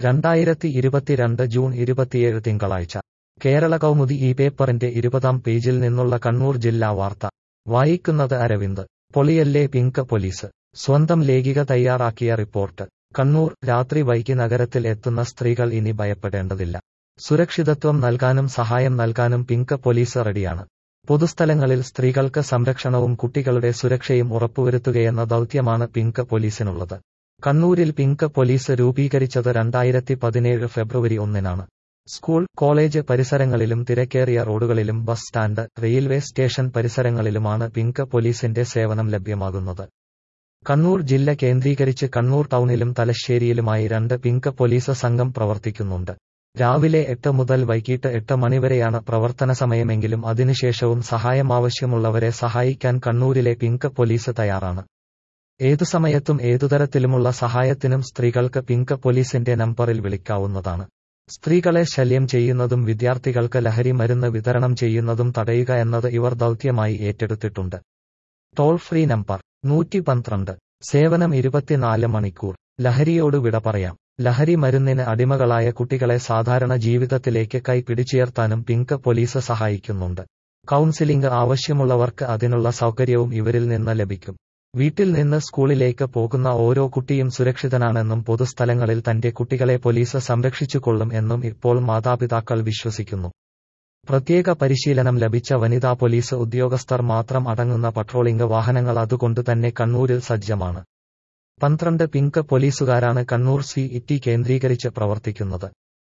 രണ്ടായിരത്തി ഇരുപത്തിരണ്ട് ജൂൺ ഇരുപത്തിയേഴ് തിങ്കളാഴ്ച കേരള കൗമുദി ഈ പേപ്പറിന്റെ ഇരുപതാം പേജിൽ നിന്നുള്ള കണ്ണൂർ ജില്ലാ വാർത്ത വായിക്കുന്നത് അരവിന്ദ് പൊളിയല്ലേ പിങ്ക് പോലീസ് സ്വന്തം ലേഖിക തയ്യാറാക്കിയ റിപ്പോർട്ട് കണ്ണൂർ രാത്രി വൈകി നഗരത്തിൽ എത്തുന്ന സ്ത്രീകൾ ഇനി ഭയപ്പെടേണ്ടതില്ല സുരക്ഷിതത്വം നൽകാനും സഹായം നൽകാനും പിങ്ക് പോലീസ് റെഡിയാണ് പൊതുസ്ഥലങ്ങളിൽ സ്ത്രീകൾക്ക് സംരക്ഷണവും കുട്ടികളുടെ സുരക്ഷയും ഉറപ്പുവരുത്തുകയെന്ന ദൗത്യമാണ് പിങ്ക് പോലീസിനുള്ളത് കണ്ണൂരിൽ പിങ്ക് പോലീസ് രൂപീകരിച്ചത് രണ്ടായിരത്തി പതിനേഴ് ഫെബ്രുവരി ഒന്നിനാണ് സ്കൂൾ കോളേജ് പരിസരങ്ങളിലും തിരക്കേറിയ റോഡുകളിലും ബസ് സ്റ്റാൻഡ് റെയിൽവേ സ്റ്റേഷൻ പരിസരങ്ങളിലുമാണ് പിങ്ക് പോലീസിന്റെ സേവനം ലഭ്യമാകുന്നത് കണ്ണൂർ ജില്ല കേന്ദ്രീകരിച്ച് കണ്ണൂർ ടൗണിലും തലശ്ശേരിയിലുമായി രണ്ട് പിങ്ക് പോലീസ് സംഘം പ്രവർത്തിക്കുന്നുണ്ട് രാവിലെ എട്ട് മുതൽ വൈകിട്ട് എട്ട് മണിവരെയാണ് പ്രവർത്തന സമയമെങ്കിലും അതിനുശേഷവും സഹായം ആവശ്യമുള്ളവരെ സഹായിക്കാൻ കണ്ണൂരിലെ പിങ്ക് പോലീസ് തയ്യാറാണ് ഏതു സമയത്തും ഏതുതരത്തിലുമുള്ള സഹായത്തിനും സ്ത്രീകൾക്ക് പിങ്ക് പോലീസിന്റെ നമ്പറിൽ വിളിക്കാവുന്നതാണ് സ്ത്രീകളെ ശല്യം ചെയ്യുന്നതും വിദ്യാർത്ഥികൾക്ക് ലഹരി മരുന്ന് വിതരണം ചെയ്യുന്നതും തടയുക എന്നത് ഇവർ ദൗത്യമായി ഏറ്റെടുത്തിട്ടുണ്ട് ടോൾ ഫ്രീ നമ്പർ നൂറ്റി പന്ത്രണ്ട് സേവനം ഇരുപത്തിനാല് മണിക്കൂർ ലഹരിയോട് വിട പറയാം ലഹരി മരുന്നിന് അടിമകളായ കുട്ടികളെ സാധാരണ ജീവിതത്തിലേക്ക് കൈ പിടിച്ചുയർത്താനും പിങ്ക് പോലീസ് സഹായിക്കുന്നുണ്ട് കൗൺസിലിംഗ് ആവശ്യമുള്ളവർക്ക് അതിനുള്ള സൗകര്യവും ഇവരിൽ നിന്ന് ലഭിക്കും വീട്ടിൽ നിന്ന് സ്കൂളിലേക്ക് പോകുന്ന ഓരോ കുട്ടിയും സുരക്ഷിതനാണെന്നും പൊതുസ്ഥലങ്ങളിൽ തന്റെ കുട്ടികളെ പോലീസ് സംരക്ഷിച്ചുകൊള്ളും എന്നും ഇപ്പോൾ മാതാപിതാക്കൾ വിശ്വസിക്കുന്നു പ്രത്യേക പരിശീലനം ലഭിച്ച വനിതാ പോലീസ് ഉദ്യോഗസ്ഥർ മാത്രം അടങ്ങുന്ന പട്രോളിംഗ് വാഹനങ്ങൾ അതുകൊണ്ട് തന്നെ കണ്ണൂരിൽ സജ്ജമാണ് പന്ത്രണ്ട് പിങ്ക് പോലീസുകാരാണ് കണ്ണൂർ സി ഇറ്റി കേന്ദ്രീകരിച്ച് പ്രവർത്തിക്കുന്നത്